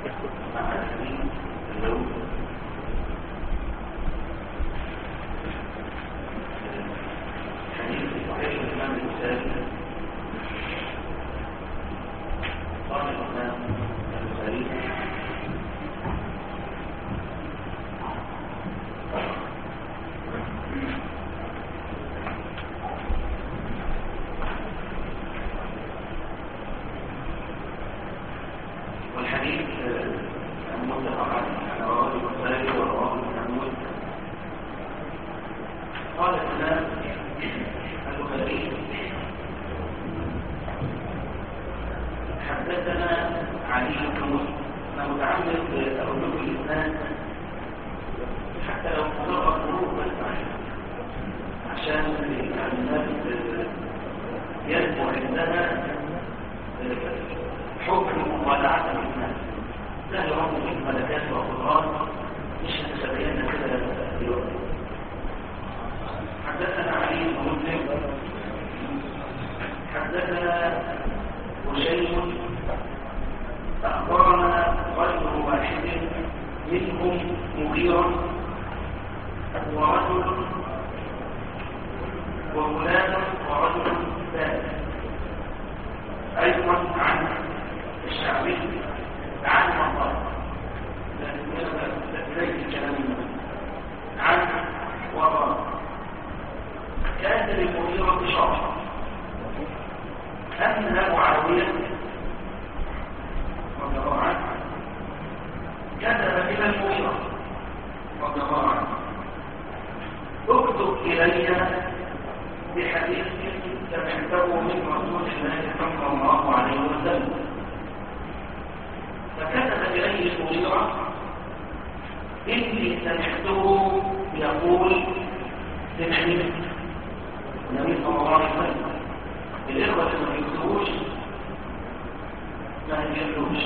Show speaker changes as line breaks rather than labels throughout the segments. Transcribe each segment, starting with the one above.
مع الحديث اللون حديث صحيح الإمام البخاري قال الإمام البخاري والحديث آه، متفق عليه رواه البخاري ورواه محمود قال الإمام البخاري حدثنا علي بن مسلم انا متعمد اقول لكم الاسناد حتى لو قرأ الظروف بس عشان يعني الناس ينمو عندها حكم مراجعة الاسناد لا يرد في ملكات وقرآن مش هتتبين كده دلوقتي حدثنا علي بن مسلم حدثنا وشيء أخبرنا غير واحد منهم مغيرا ورجل وفلان ورجل ثالث أيضا عن الشعبي عن مطار ليس الكلام عن وراء كان للمغيرة شرح أن معاوية رضي الله عنه كتب إلى المغيرة رضي الله عنه اكتب إلي بحديث سمعته من رسول الله صلى الله عليه وسلم فكتب إليه المغيرة إني سمعته يقول سمعني النبي صلى الله عليه وسلم الإخوة اللي ما يكتبوش ما يجلوش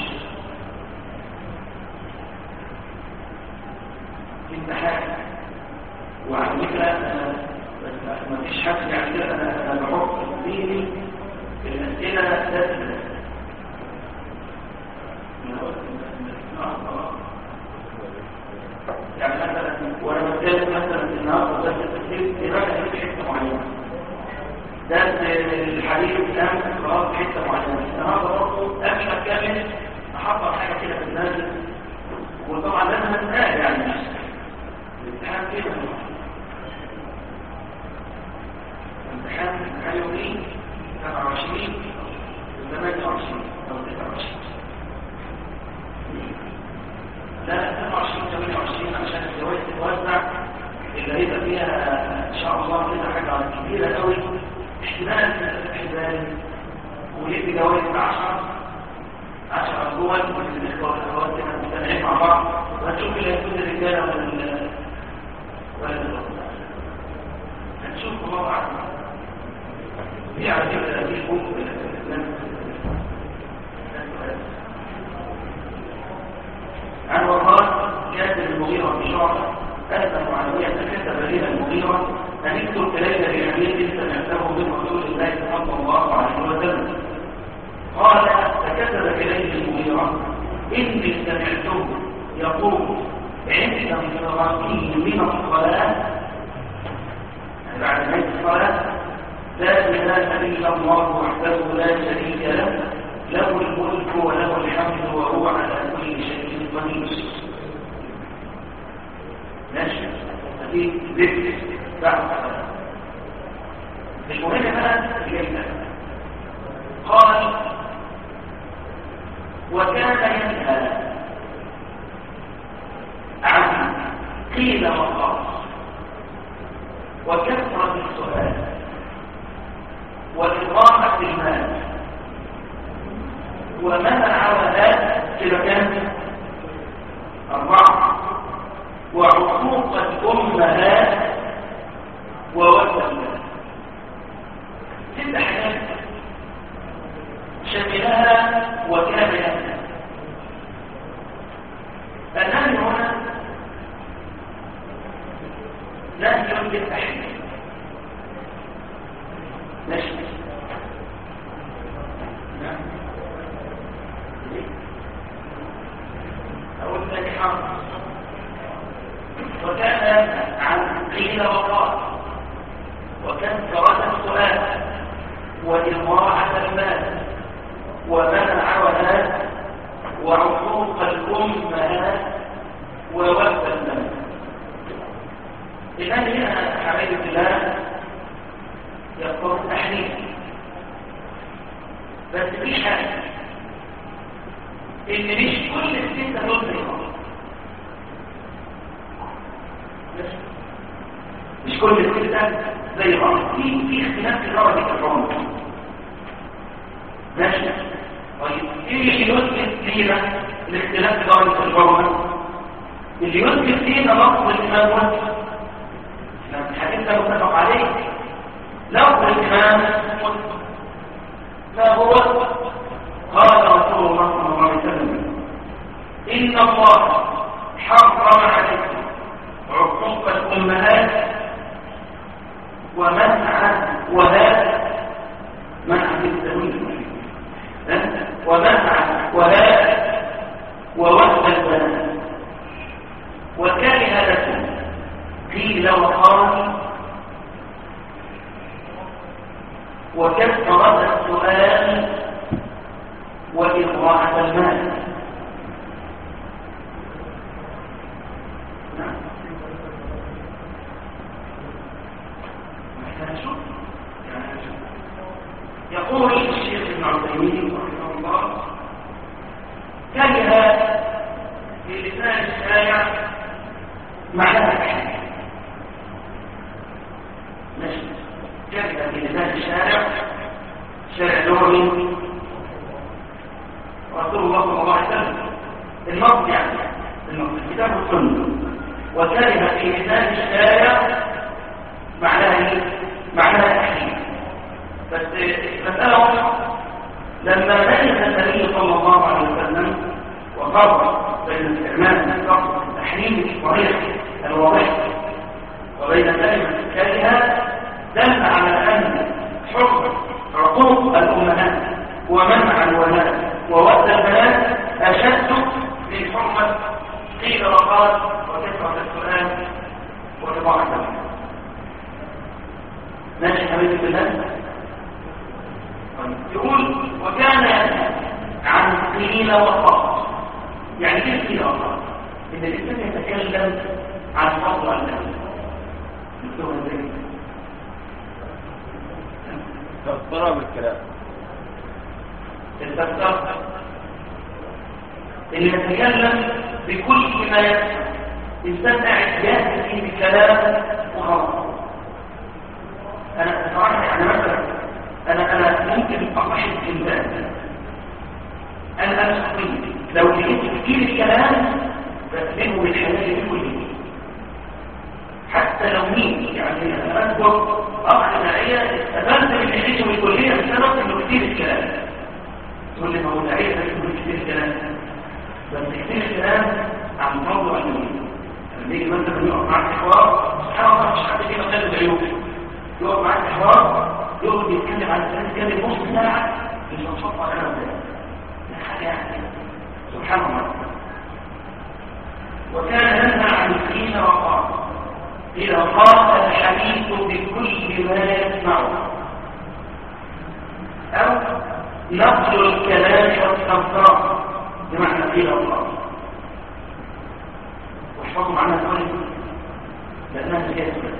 امتحان وعلى فكرة أنا بس ما فيش حد يعني كده أنا أنا بحط ديني الأسئلة لازم يعني مثلا وانا بتكلم مثلا النهارده بس التفسير يراجع في حته معينه ده الحديث الان خلاص في حته معينه النهارده برضه قبل ما اتكلم احضر حاجه كده في النازل وطبعا لازم اتنقل يعني الامتحان كده الامتحان امتحان يومين 27 و 28 او 29 لا 27 28 عشان الجوائز تتوزع اللي هيبقى فيها ان شاء الله كده حاجه كبيره قوي احتمال احتمال ويدي جوائز 10 10 دول والاخوه والاخوات كده مجتمعين مع بعض وهتشوف اللي هيكون الرجاله ولا ولا هتشوف الله اعلم دي على فكره دي ممكن عن وقال كاتب المغيرة في شعر أتى معاوية كتب إلى المغيرة أن اكتب إلي بحديث سمعته من رسول الله صلى الله عليه وسلم قال فكتب إليه المغيرة إني سمعته يقول عند انصرافه من الصلاة بعد نهاية الصلاة لا إله إلا الله وحده لا شريك له له الملك وله الحمد وهو على كل شيء قدير ماشي هذه ذكر بعد الصلاة المهم بقى الجنة قال وكان ينهى عن قيل وقال وكثرة السؤال وإضاعة المال ومنع وهات كده كام أربعة وعقوق الأمهات ووالدات ست حاجات شملها وكان يهدى النهي هنا نهي بالتحريم ماشي نعم الحرب وكان عن قيل وقال وكثرة السؤال وإضاعة المال ومنع وهات وعقوق الأمهات ووفى المال إذن هنا حبيب الله يقول تحريف بس في حاجة إن مش كل الستة دول زي بعض مش كل الستة زي بعض في في اختلاف في درجة العمر ماشي طيب ايه اللي يثبت لينا الاختلاف في درجة العمر اللي يثبت لينا لفظ الإمام مسلم الحديث ده متفق عليه لفظ الإمام مسلم ما هو قال رسول الله صلى الله عليه وسلم إن الله حرم عليكم عقوق الأمهات ومنع وهذا منع بالتنوين ومنع وهذا ووهب البنات وكره لكم قيل وقال وكثرة السؤال وإضاعة المال يقول الشيخ ابن عثيمين رحمه الله كره في لسان الشارع معناها ماشي كره في لسان الشارع شارع لغوي رسول الله صلى الله عليه وسلم النص يعني النص الكتاب والسنه وكره في لسان الشارع معناها ايه؟ معناها تحريم بس مسألة واضحة لما ميز النبي صلى الله عليه وسلم وفرق بين استعمال لفظ التحريم الصريح الواضح وبين كلمة الكارهة دل على أن حكم عقوق الأمهات ومنع الولاد وود البنات أشد من حرمة قيل وقال وكثرة السؤال وإضاعة البنات ماشي حبيبي بالله يقول وكان عن قيل وقال يعني ايه قيل وقال ان الانسان يتكلم عن فضل الله مكتوبه ازاي
تفسرها بالكلام
الفلسفه اللي يتكلم بكل ما يفهم انسان قاعد جاهز في الكلام وخلاص انا صراحه يعني مثلا انا انا ممكن اصحح الكلمات انا انا شخصيا لو لقيت كتير الكلام بسلمه بالحلال كله حتى لو مين يعني انا اذكر اخ داعيه استفدت من حديثه من الكليه بسبب انه كتير الكلام تقول لي ما هو داعيه ده يقول كتير الكلام بس كتير الكلام عن موضوع المهم لما يجي مثلا يقف معك حوار سبحان الله مش حد فينا قلب عيوبه يقف معك حوار يقعد يتكلم عن الكلام يتكلم نص ساعه مش هنصفى انا ده حاجه يعني سبحان الله وكان ينهى عن الدين وقال إذا قال الحديث بكل ما يسمعه أو نقل الكلام والتنصار بمعنى قيل الله واحفظوا معنى كل لأنها كذبة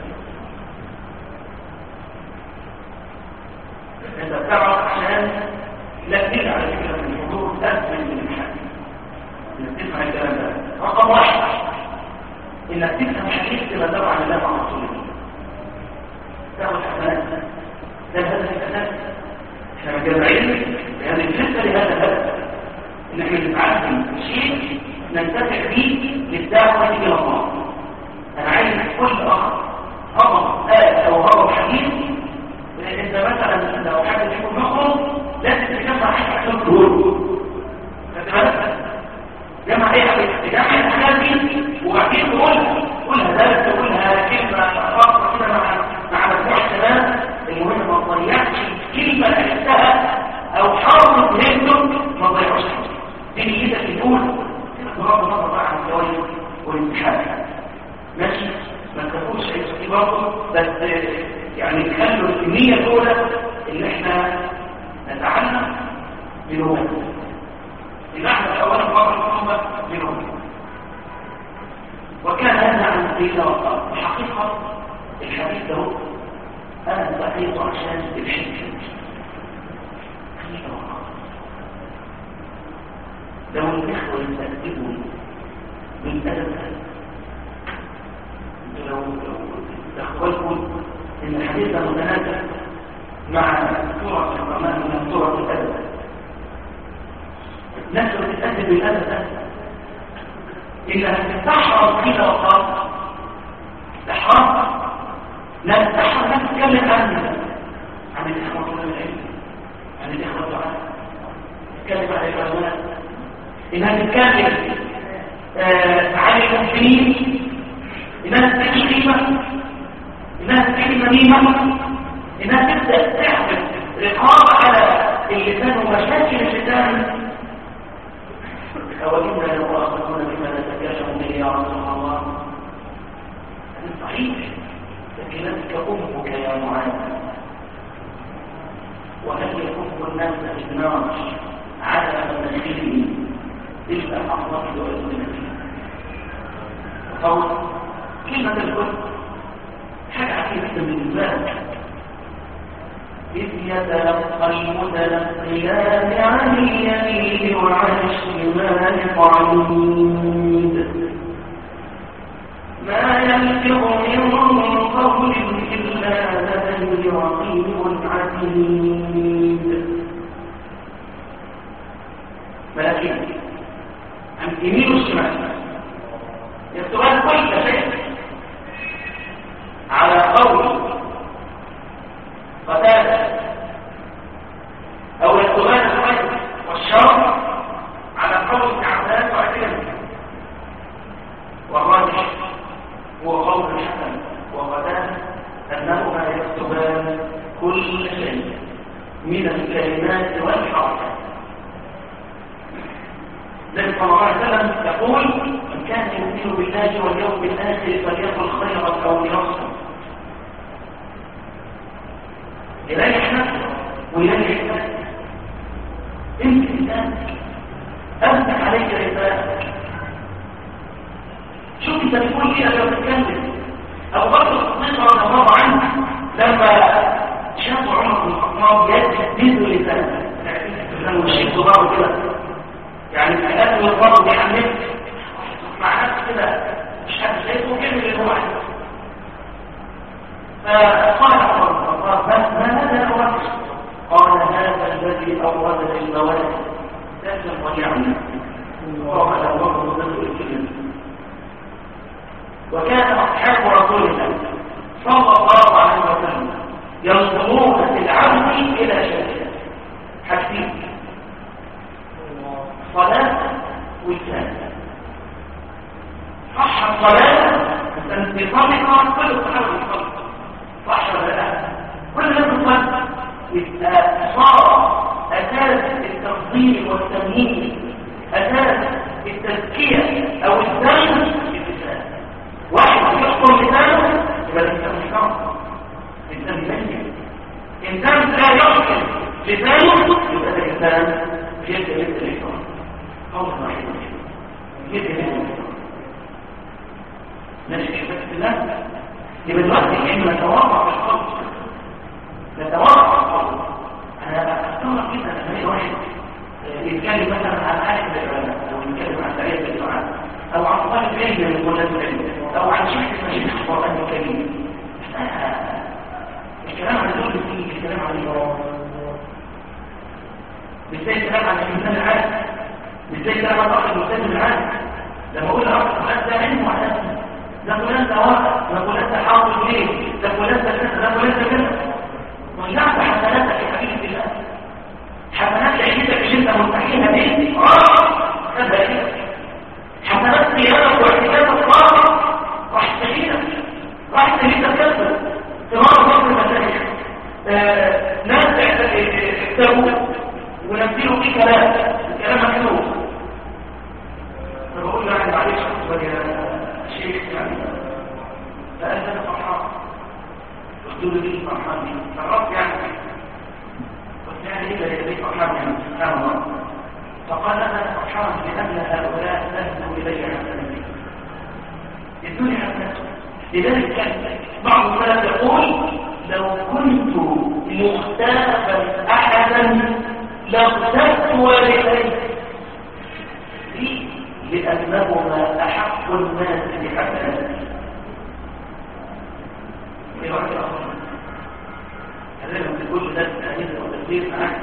انت بتعرف عشان لا تدل على فكرة من الحضور أسهل من الحديث انك تفهم الكلام ده رقم واحد انك تفهم حديث تبقى تبع لله مع رسول الله تاخد حسنات ده الهدف الاساسي احنا مجمعين يعني الفكره لهذا الهدف ان احنا نتعلم شيء ننتفع به للدعوه الى الله انا عايز كل اخ هضم آية او هضم حديث انت مثلا لو حد يكون مخرج لازم تجمع حاجه عشان تقول جمع ايه حبيبي جمع الحاجات دي وبعدين تقولها قولها درس تقولها كلمه خاصه كده مع مع مجموعه شباب المهم ما تضيعش كلمه عرفتها او حاول تهمه ما تضيعش دي نيتك تقول بغض النظر بقى عن الجواز والامتحان ماشي ما تكونش اي برضه بس يعني خلوا النية الأولى إن إحنا نتعلم بلغة إن إحنا أولا فقط الأمة بلغة وكان هذا عن قيل وقال وحقيقة الحديث ده أنا سأقيته عشان الحكم قيل وقال لو الإخوة يستكتبوا من أدب لو تخبركم ان الحديث متناسب مع سورة الرحمن من سورة الأدب نفسه تتأدب بالأدب إنها تحرم قيل وقال تحرم لا تحرم لا تتكلم عن عن الإخوة طول العلم عن الإخوة الدعاء تتكلم عن العلماء إنها تتكلم آه عن المسلمين إنها تتكلم قيمة إنها تتكلم نميمة إنها تبدأ تعمل رقابة على اللسان ومشاكل اللسان أولئك لو أخذون بما نتكلم به يا رسول الله هذا صحيح سكنتك أمك يا معاذ وهل يكف الناس النار على مناخره إلا أفضل وإذن فيه فهو كلمة الكل حاجة عقيدة بالنسبة لك إذ يتلقى المتلقيان عن اليمين وعن الشمال قعيد ما يلفظ من قول إلا لديه رقيب عتيد ولكن عن اليمين والشمال يكتبان كل شيء على قول قتادة أو يكتبان الخير والشر على قول ابن عباس وعكرمة والراجح هو قول الحسن وقتادة أنهما يكتبان كل شيء من الكلمات والحركات النبي صلى الله عليه وسلم يقول من كان يؤمن بالله واليوم الآخر فليقل خيرا أو ليصمت يريح نفسه ويريح نفسه انت لسانك امسك عليك لسانك شوف انت بتقول ايه لما بتتكلم ابو بكر الصديق رضي الله عنه لما شاف عمر بن الخطاب يجدد لسانه لما شيء ضرب كده يعني الحاجات اللي برضه بيحمل مع نفسه كده مش عارف شايفه كلمه اللي هو عايزه فقال عمر بن الخطاب بس ما هذا أورد قال هذا الذي أورد المواد تسلم ونعم قال الله ذكر الكلمة وكان أصحاب رسول الله صلى الله عليه وسلم ينظرون في العبد إلى شيء حاجتين صلاة وسان صح الصلاة انتصامها كل الصحابة يصلي صح ولا لا كل الناس تصلي يبقى صار أساس التفضيل والتمييز أساس التزكية أو الزمن اللسان واحد يحكم لسانه يبقى الإنسان مش ناقص الإنسان يميز إنسان لا يحكم لسانه يبقى ده إنسان جد جد الإنسان قول واحد جد جد الإنسان ماشي كده الله يبقى دلوقتي احنا نتواضع في القلب نتواضع في القلب انا استغرب جدا لما الاقي واحد يتكلم مثلا عن حاجه العلماء او يتكلم عن سعيد الدعاء او عن طالب علم من طلاب العلم او عن شيخ مشيخ القران الكريم الكلام عن دول فيه الكلام عن المرام مش زي الكلام عن الانسان العادي مش زي الكلام عن اخر المسلم العادي لما اقول لاخر ده علم وعلم ده فلان ده واقع ده فلان ده حاضر ليه ده فلان ده كذا ده فلان ده كذا ضيعت حسناتك يا حبيبي الله حسنات عيدتك اللي انت مستحيلها دي اه هذا ايه حسنات قيامك واحتجابك اه راح تجيلك راح تجيلك كذا تمام ضمن المساجد ناس اكتبوا ونزلوا فيه كلام الكلام مكتوب فبقول له يعني معلش اصبر يا الحرم لأن هؤلاء أهدوا إلي حسنين الدنيا حسنات لذلك كان بعض السلف يقول لو كنت مختلفا أحدا لاغتبت والدي ليه؟ لأنهما أحق الناس بحسناتي ايه رأيك أصلا؟ هذا لما تقول ده تأنيث أو تدبير معاك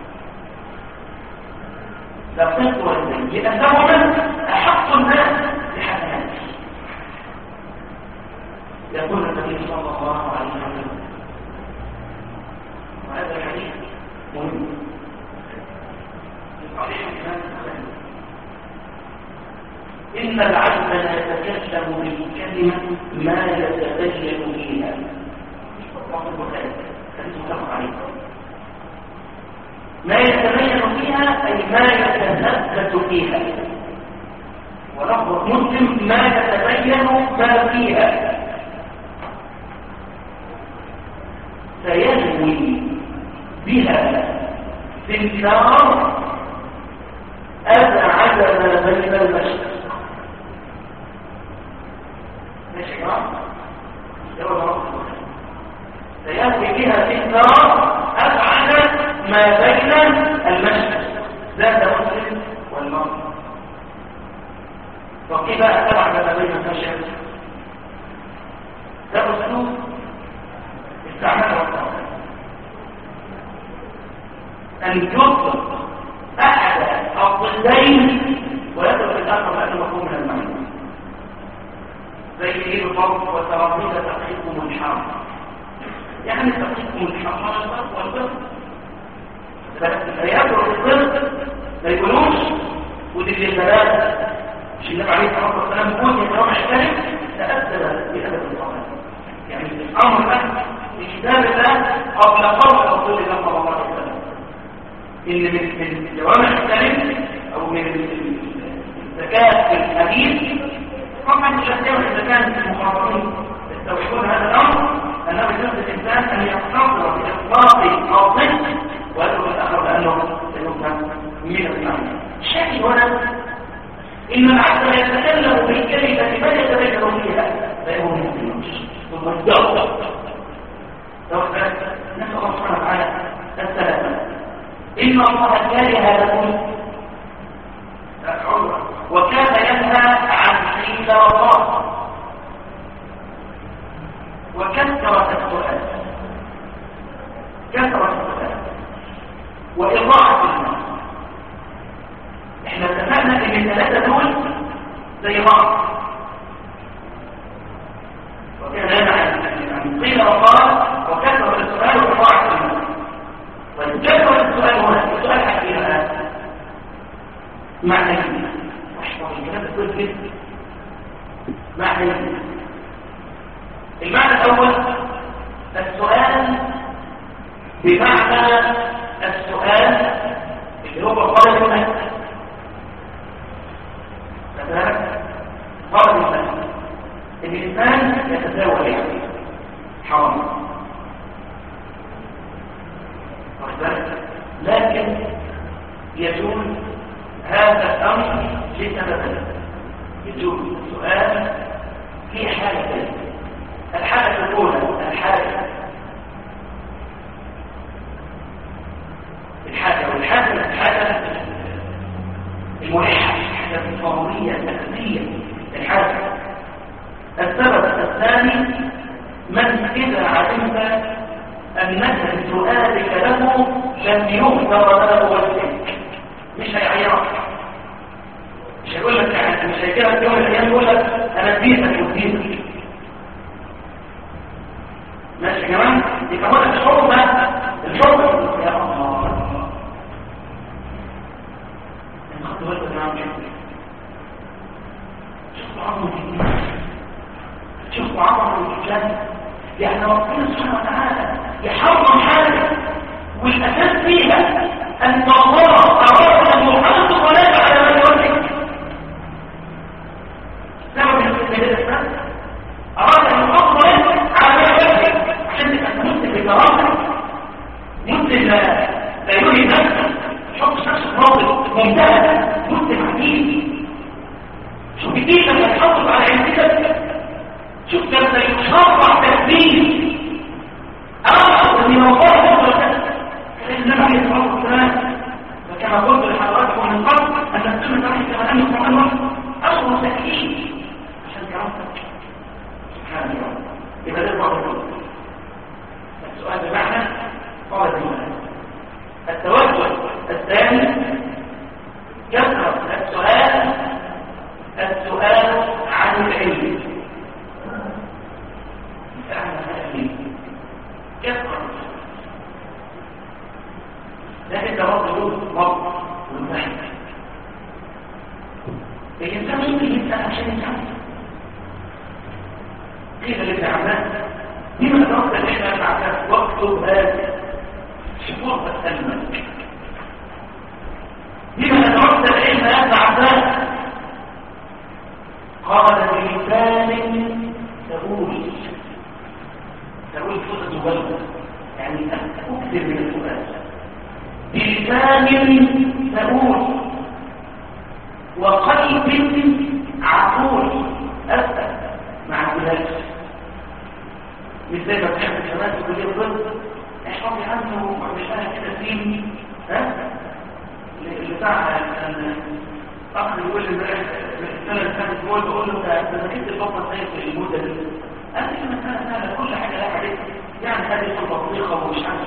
لاغتبت والدي لأنهما أحق الناس بحسناتي يقول النبي صلى الله عليه وسلم وهذا الحديث مهم صحيح الإمام البخاري إن العبد لا يتكلم بالكلمة ما يتبين فيها رواه البخاري حديث متفق عليه ما يتبين فيها أي ما يتثبت فيها ولفظ مسلم ما يتبين ما فيها سيجوي بها في النار أبعد ما بين المشرق ماشي يا جماعة؟ سيجوي بها في النار أبعد ما بين المشرق ذات مسلم والمغرب وكيف أبعد ما بين المشرق ده أسلوب استعمال والتعمال أن يطلق أحد الضدين ويترك الآخر لأنه مفهوم من المعنى زي ايه بالضبط وترابيز تقيكم الحرم يعني تقيكم الحرم والبر فيأكل الضد ما يقولوش ودي الثلاثة مش النبي عليه الصلاة والسلام يقول يتوقع الثالث تأثر بأدب القرآن يعني الأمر ده في كتاب الله قبل قول رسول الله صلى الله عليه وسلم ان من من جوامع الكلم او من الذكاء في الحديث طبعا مش هتعمل اذا كان المخاطبين يستوعبون هذا الامر انه يجوز الانسان ان يقتصر باطلاق الضد ويدعو الاخر بانه يكون من المعنى الشاهد هنا ان العبد يتكلم بالكلمه ما يتبين فيها فهو من الدين ثم الدعوه نسال الله سبحانه وتعالى السلامه إن الله كره لكم وكان ينهى عن حيل وطاق وكثرة السؤال كثرة السؤال وإضاعة المال احنا اتفقنا ان الثلاثة دول زي بعض وكان ينهى عن قيل وقال وكثرة السؤال وإضاعة المال ويجب السؤال هنا السؤال حكي الآن معنى واحفظ الكلام تقول كده معنى المعنى الأول السؤال بمعنى السؤال اللي هو قال المسألة مثلا قال المسألة الإنسان يتزاوج يعني حرام لكن يجوز هذا الأمر لسببين يجوز السؤال في حالتين الحالة الأولى الحالة الحالة والحالة الحالة الملحة الحالة الفورية الأساسية الحالة السبب الثاني من إذا علمت أنك بسؤالك له لم يغفر له وجهك مش هيعيرك مش هيقول لك يعني مش هيجيبك يوم الأيام يقول لك أنا اديتك واديتك ماشي يا جماعة يبقى هو الحكم الحكم يا الله خدت بالك يا جماعة شوفوا عظمة الدين شوفوا عظمة الإسلام يعني ربنا سبحانه وتعالى يحرم حاجة والأساس فيها أن الله أراد أن يحافظ ولك على من يولك سبب الإسلام أراد أن يحافظ ولك على من يولك عشان تبقى مسلم بكرامة مسلم لا يريد نفسه يحط نفسه راضي ممتاز مسلم الإنسان ممكن يسأل عشان يسأل قيل لابن عباس لما أدركت العلم يا ابن عباس واكتب هذا شكور أسألك لما أدركت العلم يا ابن عباس قال بلسان تقول تقول فرصة بلد يعني أكثر من السؤال بلسان تقول وقلب عقول أسأل مع البلاد مش زي ما بتحب الشباب في كلية الطب احفظي عنه مش انا كده فيه ها اللي بتاع اخ يقول لي امبارح السنه اللي فاتت بقول بقول له انت ذاكرت الفتره الصيف في المده دي قال لي المساله سهله كل حاجه لها حاجات يعني هذه البطيخه ومش عارف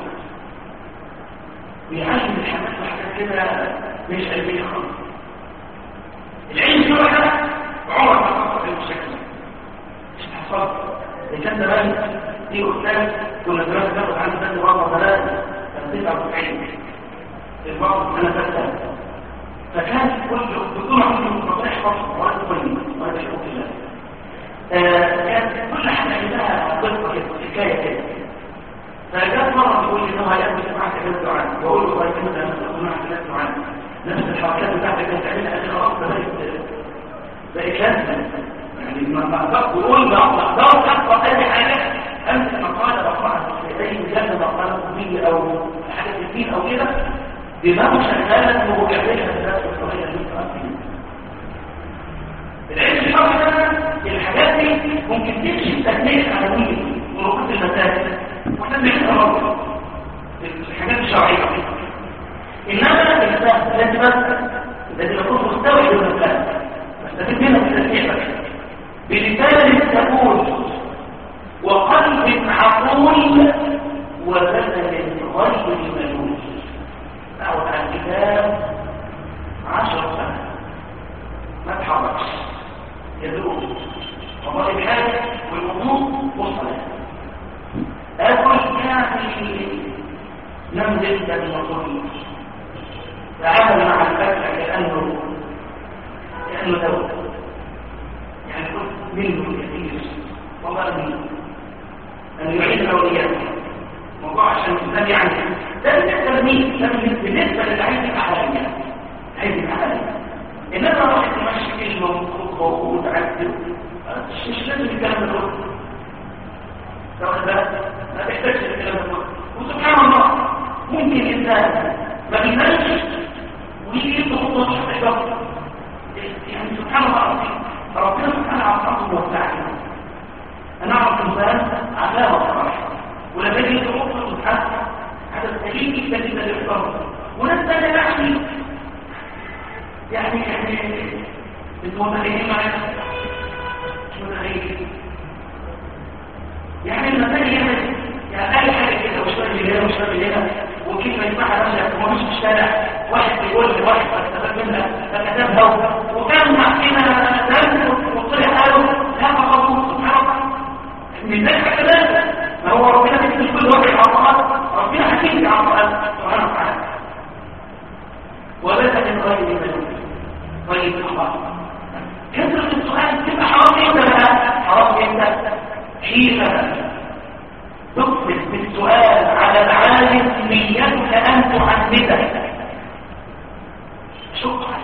ويعلم الحاجات وحاجات كده مش علميه خالص العلم شو كده عمر ما حصل المشاكل مش حصل اللي كان زمان في استاذ كنا زمان بناخد عنده بس مرة ثلاثة كان 99 الوقت انا ثالثة فكان كل دكتور عمري ربنا يحفظه ولا تقولي ولا تشوف الله كانت كل حاجة لها قصة كده حكاية كده فجاءت مرة تقول لي انه هيعمل معك كلام دعاء بقول له طيب انت هتقول معك كلام دعاء نفس الحركات بتاعتك كانت تعملها اخر خلاص بدأت بقت لازمة يعني ما اقدرش اقول ما اقدرش احفظ اي حاجة امسك مقالة بقراها في اي مجلد مقالة طبية او حاجة في الدين او كده دماغه شغالة ومجربة الناس الصغيرة اللي انت العلم الشرعي ده الحاجات دي ممكن تمشي بتكنيك عالمية ورقود المساجد واحنا بنحكي مرة الحاجات الشرعية انما الانسان الذي بس الذي يكون مستوعب المساجد نستفيد منها في تسميعك بلسان تقول وقلب عقول وبدن غير ملول أعود عن الكتاب عشر سنة ما تحركش يدوم والله الحاجة والوضوء والصلاة أكل يعني نم جدا وطويل تعامل مع الفتح كأنه كأنه دولة يعني كنت منه كثير والله منه أن يعيد الأولياء موضوع عشان الإنسان يعني ده بالنسبة لمين؟ ده بالنسبة للي عايز يبقى حاليا عايز يبقى حاليا إنما واحد يمشي كلمة وخطبة وتعدل مش لازم الكلام ده كله واخد بالك؟ ما تحتاجش الكلام ده كله وسبحان الله ممكن إنسان ما بينامش ويجي يبدو خطوة مش هتحضر يعني سبحان الله العظيم ربنا سبحانه عطاته وسعنا انا اعرف انسان عذاب الصراحه ولما يجي يخطط ويتحسن هذا سليم جدا جدا للحضر وناس ثانيه يعني يعني يعني انتوا متخيلين معايا مش متخيلين يعني المثال يعني يعني اي حاجه كده وشويه من هنا وشويه من هنا وكلمه يسمعها نفسك ومش في الشارع واحد بيقول لواحد فاستفاد منها فكتبها وكان معنا درس وطلع قالوا لا فقط سبحان الله من ذلك كلام ما هو ربنا في كل وقت عطاءات ربنا حكيم في عطاءات سبحانه وتعالى وليس من غير ملوك طيب الله كثرة السؤال تبقى حرام امتى بقى حرام امتى حينما تكثر بالسؤال على العالم نيتك ان تحدثه شكرا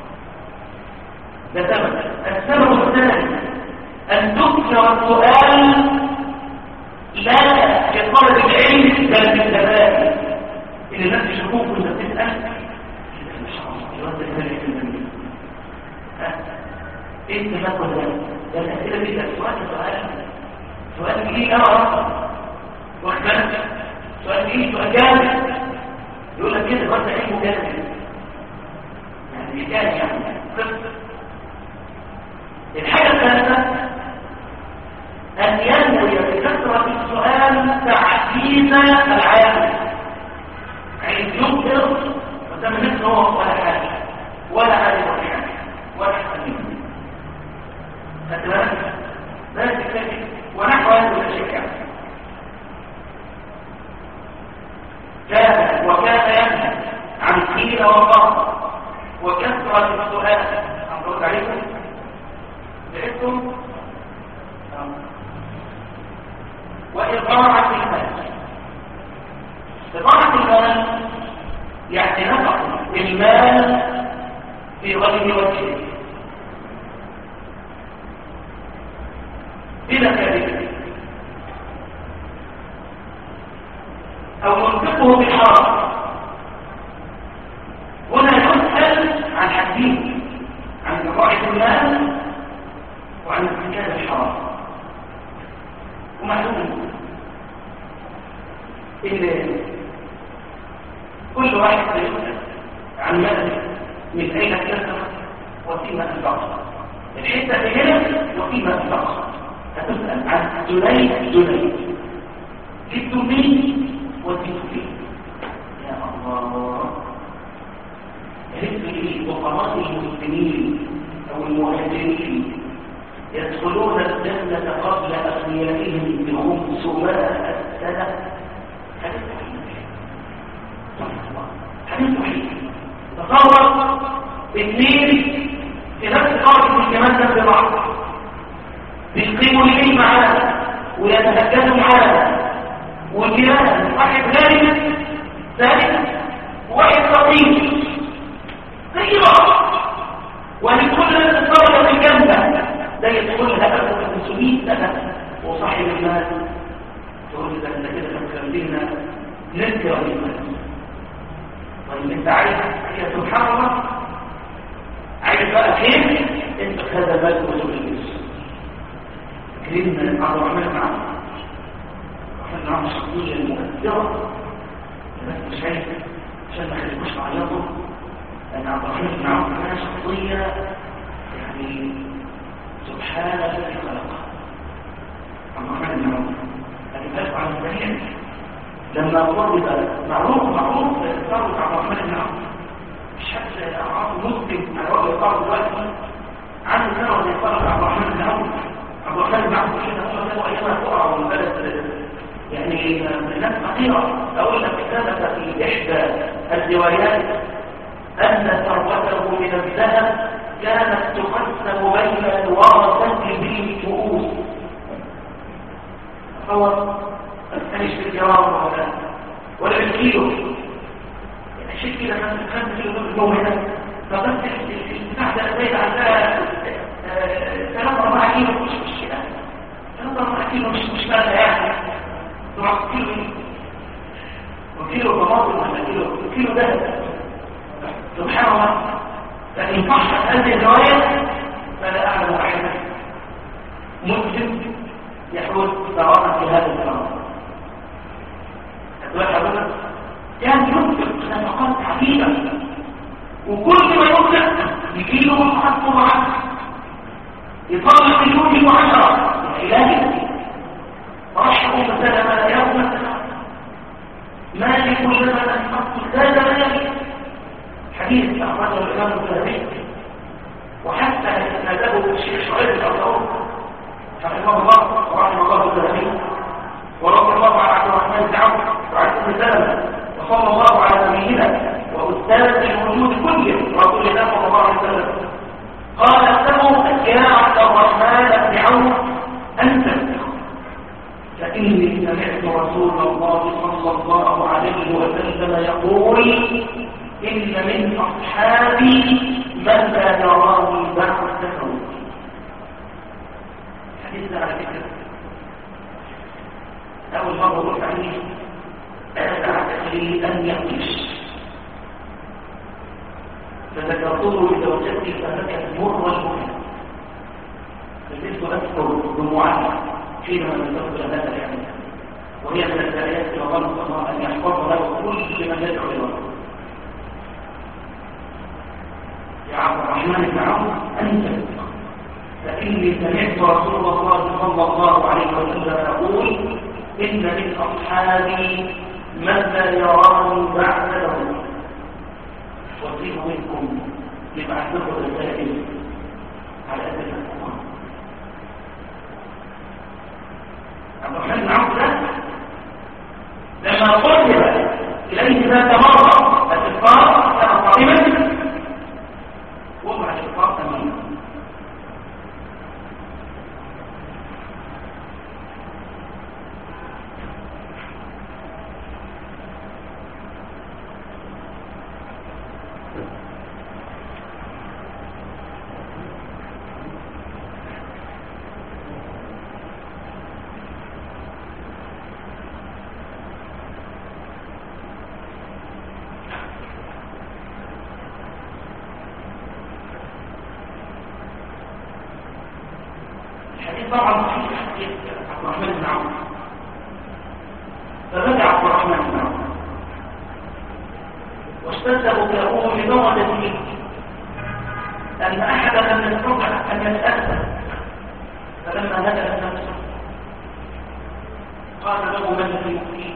ده سبب السبب الثاني أن تكثر السؤال لا كطلب العلم بل بالثبات إن الناس يشوفوك وانت بتسأل ما شاء الله يرد الملك الملك انت فاكر ده ده الأسئلة دي سؤال سؤال سؤال جديد أنا أصلا واحد سؤال جديد سؤال جامد يقول لك كده برضه علمه جامد يعني حكاية يعني قصة الحاجة الثالثة أن ينوي بكثرة السؤال تعزيز العالم عايز يظهر قدام الناس هو ولا حاجة ولا عالم ولا حاجة ولا حكيم فتبارك ذلك كذب ونحو هذه الأشياء كان وكان ينهى عن قيل وقال وكثرة السؤال عليكم بعثتم وإضاعة المال إضاعة المال يعني نفق المال في غير وجهه بلا كذب أو ينفقه بالحرام هنا يسأل عن حديث عن إضاعة المال وعن ارتكاب الحرام ومعلوم ان كل واحد سيسأل عن ماذا من اين اكتسب وفيما انفق الحته في هنا وفيما انفق هتسأل عن جنيه جنيه جبت مين وديت فين يا الله رزق فقراء المسلمين او المهاجرين يدخلون الجنة قبل أغنيائهم بخمسمائة سنة حديث حديث وحيد تصور اثنين في نفس قارة الجمال ده ببعض بيقيموا الليل معانا ويتهجدوا معانا والجيران واحد غالب ثالث وواحد فقير زي بعض ولكل اتصال في الجنة ده يدخلها أبو 500 سنة وصاحب المال تقول لي ده انت كده هتخلينا نذكر المال طيب انت عايز يا سبحان الله عايز بقى فين انت هذا مال وزوج الناس كريمنا عبد الرحمن بن عوف واحد معاه شخصية مؤثرة بس مش عايز عشان ما خليكوش معيطوا ان عبد الرحمن بن عوف كان شخصية يعني سبحان الذي خلقه الرحمن بن عوف هتبقى عن السريع لما ضرب معروف معروف ضرب عبد الرحمن بن عوف الشخص اعراض مسلم على وجه الارض دلوقتي عنده سنه ولا يقرا عبد الرحمن بن عوف عبد الرحمن بن عوف كده هو له ايام تقع والبلد يعني الناس فقيره اقول لك ثبت في احدى الروايات ان ثروته من الذهب كانت تقسم بين الورثة بالكؤوس هو مش بالجرام ولا ولا بالكيلو يعني شيء كده كان كان كيلو بالموهنة فبس البتاع ده زي عندها ثلاثة أربعة كيلو مش مشكلة ثلاثة أربعة كيلو مش مشكلة يعني تروح كيلو وكيلو طماطم ولا كيلو كيلو ذهب سبحان الله فإن صحت هذه الرواية فلا أعلم أحدا مسلم يحوز ثروة في هذا الثروة أدوات حضرتك كان ينفق نفقات عديدة وكل ما ينفق يجيله مصحف مضاعف يطلق اليوم عشرة العلاج رشحوا مثلا ما يوم مالك لما أنفقت زاد مالك حديث أخرجه الإمام الذهبي وحتى نادبه الشيخ شعيب الأرضون رحمه الله ورحمه الله الذهبي ورضي الله عن عبد الرحمن بن عوف وعن ابن سلمة وصلى الله على نبينا وأستاذ الوجود كله رسول الله صلى الله عليه وسلم قال له يا عبد الرحمن بن عوف أنت فإني سمعت رسول الله صلى الله عليه وسلم يقول إن من أصحابي من لا يراني بعد موتي حديث على فكرة أول مرة قلت عليه أتعتك لي أن يقيش فذكرته لزوجتي فبكت مر والمهم فزلت أذكر دموعها حينما ذكرت هذا الحديث وهي من الآيات وظن الله أن يحفظ له كل من يدعو إلى الله يا عبد الرحمن بن عوف أنت فإني سمعت رسول الله صلى الله عليه وسلم يقول إن من أصحابي من لا يراني بعد له وفيه منكم يبعث له رسائل على أهل القرآن عبد الرحمن بن عوف لما قرب إليه ذات مرة الإفطار كان قائما وضع الإفطار أمامه الحديث طبعا صحيح حديث عبد الرحمن بن عوف فبكى عبد الرحمن بن عوف واشتد بكاؤه لدرجة أن أحد لم يستطع أن يتأثر فلما نزلت نفسه قال له من في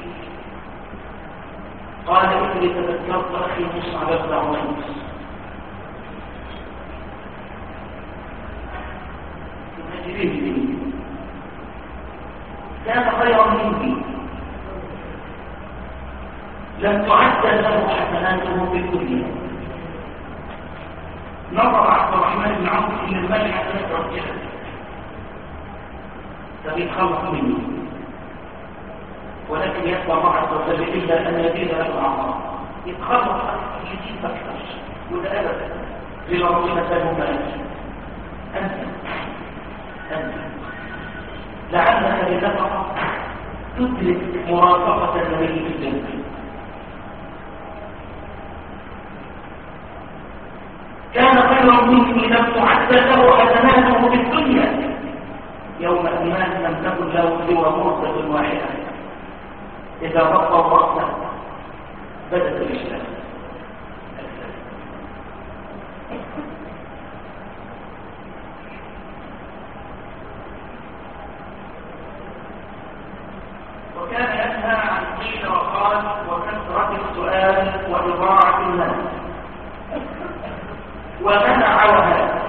قال إني تذكرت أخي مصعب بن عمير كان خيرا مني لم تعدل له حسناته في الدنيا نظر عبد الرحمن بن عوف ان المال حسنات ربنا فبيتخلص مني ولكن يتبع الله عز وجل الا ان يزيد له العطاء يتخلص يزيد اكثر وده ابدا الى ربنا سالهم ملاك انت انت لعلك بنفقه تدرك مرافقه النبي في الجنه كان خيرا مني لم تعد له حسناته في الدنيا يوم الناس لم تكن له سوى مرصد واحده اذا غطى راسه بدت الاسلام وكان ينهى عن قيل وقال وكثره السؤال واضاعه المال ومنع وهذا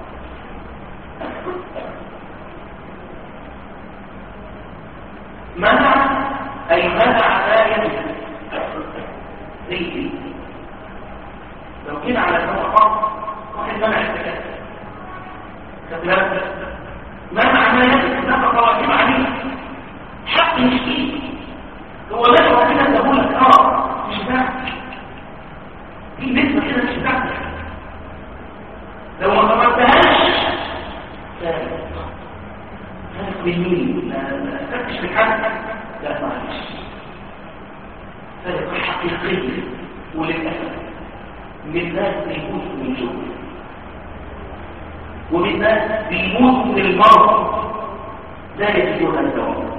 منع أي منع ما يجب ليه لو كنا على النفقة واحد منع الزكاة كتلات منع ما يجب النفقة واجب عليه حق مش فيه هو لا ربنا تقول لك اه مش ده في نسبة كده مش بتاعتك لو ما طلبتهاش فارق بالمين ما استفدتش بالحد لا معلش فارق حقيقي وللأسف من ناس بيموتوا من جوع ومن ناس بيموتوا من المرض لا يجدون الدواء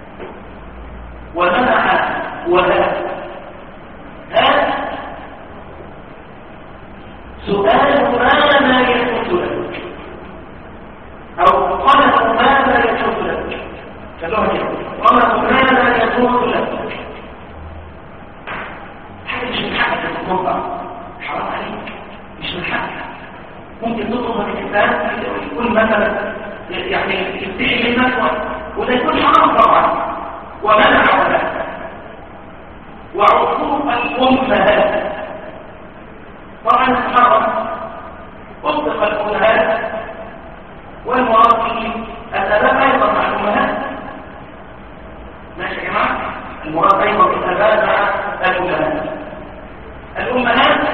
ومنع وهذا هذا سؤال ماذا يحدث لك او طلب ماذا يحدث لك كلها كده طلب ماذا يحدث لك حاجه مش من حقك تطلبها حرام عليك مش من حقك ممكن تطلب من الانسان يكون مثلا يعني يستحي منك وده يكون حرام طبعا ومنع ولا وعقوق الامهات طبعا محرم اطلق الامهات والمراد به الاباء ايضا مع الامهات ماشي يا جماعه المراد ايضا بالاباء مع الامهات الامهات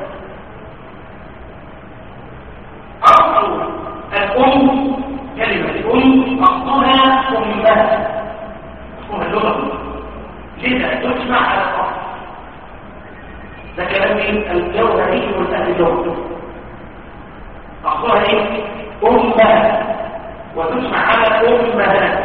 اصل الام كلمه الام اصلها امهات اصلها اللغه لذا تجمع على الاصل ده كلام الجوهري من اهل اللغه اصلها ايه امه وتسمع على امهات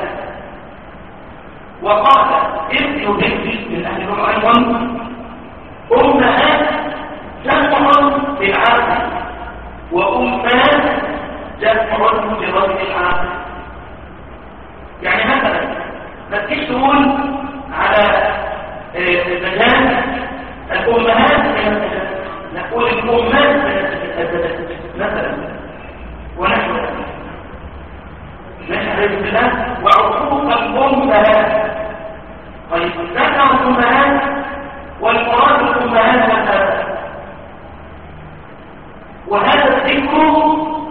وقال ابن بنتي من اهل اللغه ايضا امهات جمع بالعرض وامهات جمع برجل العرض يعني مثلا ما تجيش تقول على مجال الأمهات نقول الأمهات مثلا ونحن نشهد بالله وعقوق الأمهات طيب ذكر الأمهات والمراد الأمهات والآباء وهذا الذكر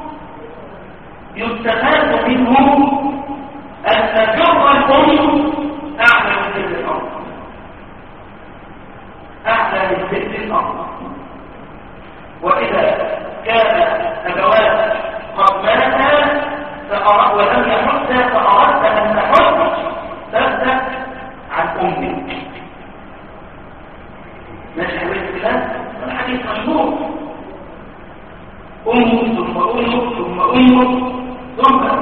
يستفاد منه أن جر الأم أعلى من ذكر الأرض أعلى من ذكر الأرض وإذا كان أبوات قد ماتا فأرد ولم يحد فأردت أن تحد تبدأ عن أمك ماشي حبيب الله الحديث مشهور أمك ثم أمك ثم أمك ثم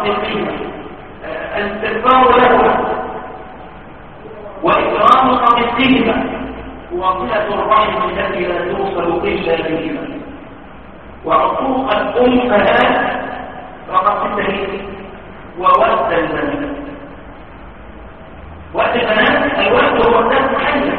بالقيمة آه، الاستغفار له وإكرام صديقهما وصلة الرحم التي لا توصل إلا بهما وعقوق الأمهات فقد تنتهي وود البنات وقت البنات الوقت هو الناس محلل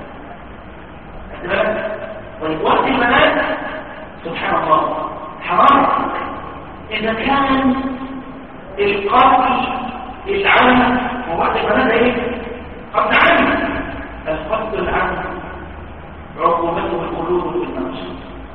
طيب وقت البنات سبحان الله حرام إذا كان القتل العام هو وقت البنات ايه؟ قتل عام القتل العام عقوبته القلوب في النفس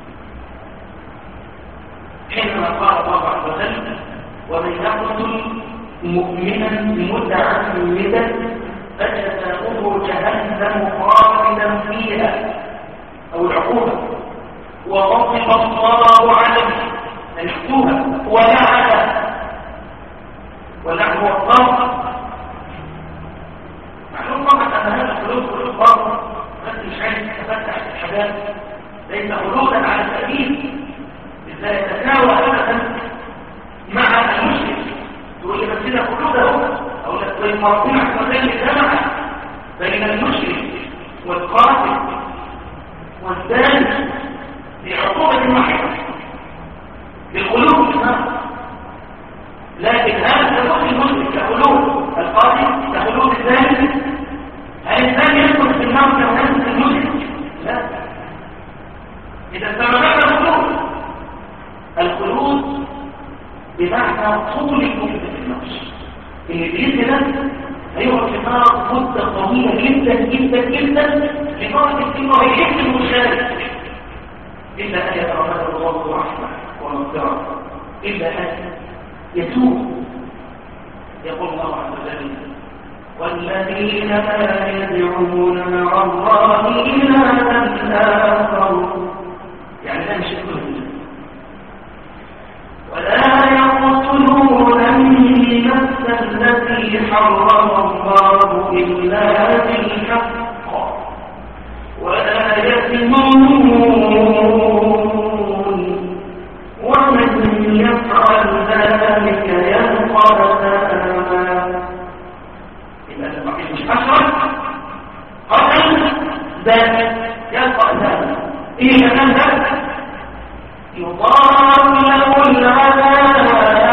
حينما قال الله عز وجل ومن يقتل مؤمنا متعمدا فجزاؤه جهنم خالدا فيها او العقوبه وغضب الله عليه الحكومه ولعنه ولعنه هو الطرد معلوم طبعا ان هذا الحلول حلول برضه بس مش عايز تفتح الحاجات ليس حلولا على السبيل لا يتساوى ابدا مع المشرك تقول لي بس كده حلول اهو اقول لك طيب مرضين احسن الجمع بين المشرك والقاتل والثاني بعقوبة واحدة للقلوب النار لكن هذا يكون المشرك كقلوب القاتل كقلوب الثاني هل الثاني يدخل في النار كما يدخل المشرك؟ لا إذا استمرنا الخلود الخلود بمعنى طول المدة في النار اللي بإذن الله هيقعد في النار مدة طويلة جدا جدا جدا لدرجة إنه هيحس المشارك إلا أن يترمد الله رحمة ومغفرة إلا أن يتوب يقول الله عز وجل والذين لا يدعون مع الله إلها آخر يعني لا مش كله ولا يقتلون النفس التي حرم الله إلا بالحق ولا يثمون ومن يفعل ذلك يلقى أثاما إذا المحيط مش أشرف قتل ذلك يلقى أثاما إيه كان ذلك يضاعف له العذاب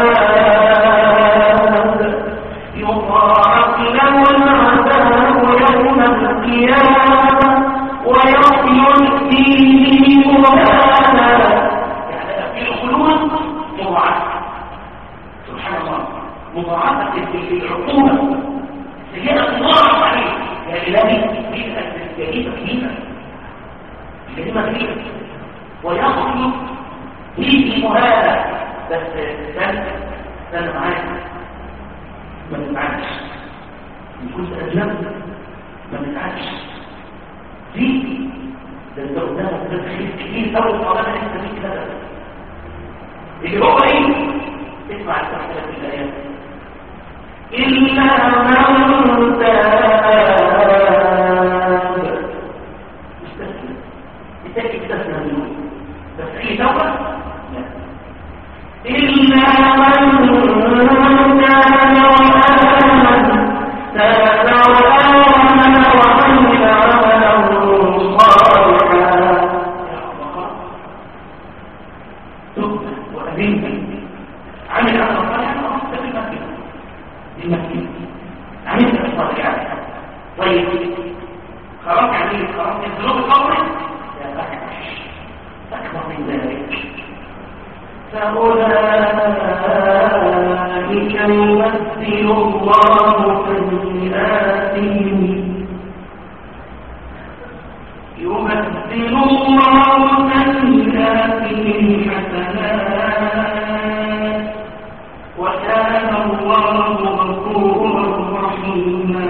يضاعف له العذاب يوم القيامة ويخلد فيه مهانا يعني في الخلود مضاعفة سبحان الله مضاعفة في العقوبة سيئة تضاعف عليه يا إلهي بيئة جريمة كبيرة جريمة كبيرة ويخلد فيه مهانا بس استنى استنى معايا ما تتعبش كنت أجنبي ما تتعبش دي ده انت قدامك ده خير كتير قوي طالما انت فيك كده اللي هو ايه اسمع التحديث في الايات الا من تاب استسلم التاكد استسلم منه بس في توبه لا الا من تاب وامن تاب وامن وعمل عملا صالحا تب وأذنت عمل عمل صالحا وأخذت في المسجد المسجد عملت الصالحات طيب خلاص يعني خلاص الذنوب القبر لا أكبر أكبر من ذلك فأولئك يمثل الله سيئاتهم يمثل الله سيئاتهم حسنات وكان الله غفورا رحيما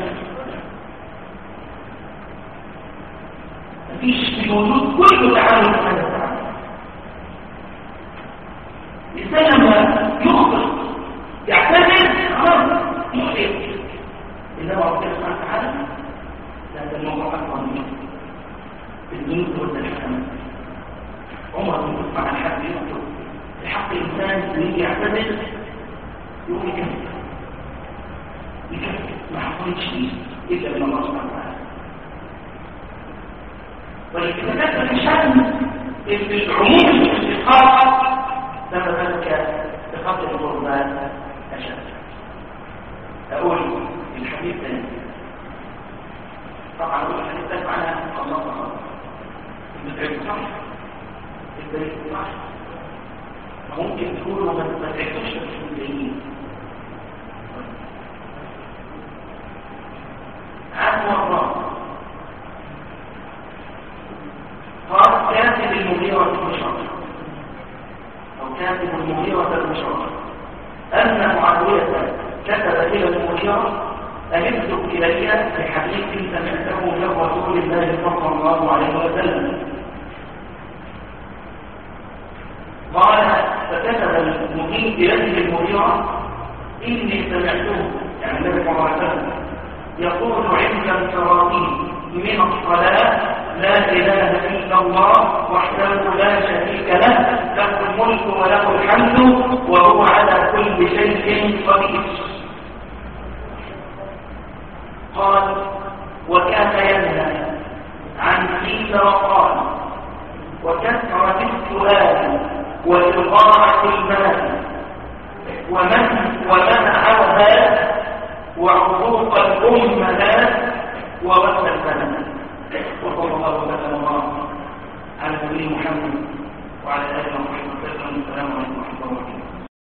مفيش في الوجود كله تعالى سبحانه وتعالى الإنسان لما يخطئ يعتذر خلاص يخطئ إنما ربنا سبحانه وتعالى لا الموضوع أكبر منه الذنوب والتحكم عمر بن عثمان الحق يقول الحق الإنسان يريد يعتذر يقوم يكفر يكفر ما حصلتش الا من الله سبحانه وتعالى ولكن كانت الشأن العموم الاستقاط لما ذلك بقدر القربان أشد أقول الحديث ده طبعا أقول الحديث ده معناها الله الله البدعي صح البدعي صح ممكن تقولوا ما ما تعرفوش في الدين عن مرة قال كاتب المغيرة بن شعبة أو كاتب المغيرة بن شعبة أن معاوية كتب إلى المغيرة أن اكتب إلي بحديث سمعته من رسول الله صلى الله عليه وسلم قال فكتب المغير إليه المغيرة إني سمعته يعني النبي صلى الله عليه وسلم يقول عند انصرافه من الصلاة لا إله إلا الله وحده لا شريك له له الملك وله الحمد وهو على كل شيء قدير قال وكان ينهى عن قيل وقال وكثرة السؤال وإضاعة المال ومن ومنعها وعقوق الأمهات ووسع البلد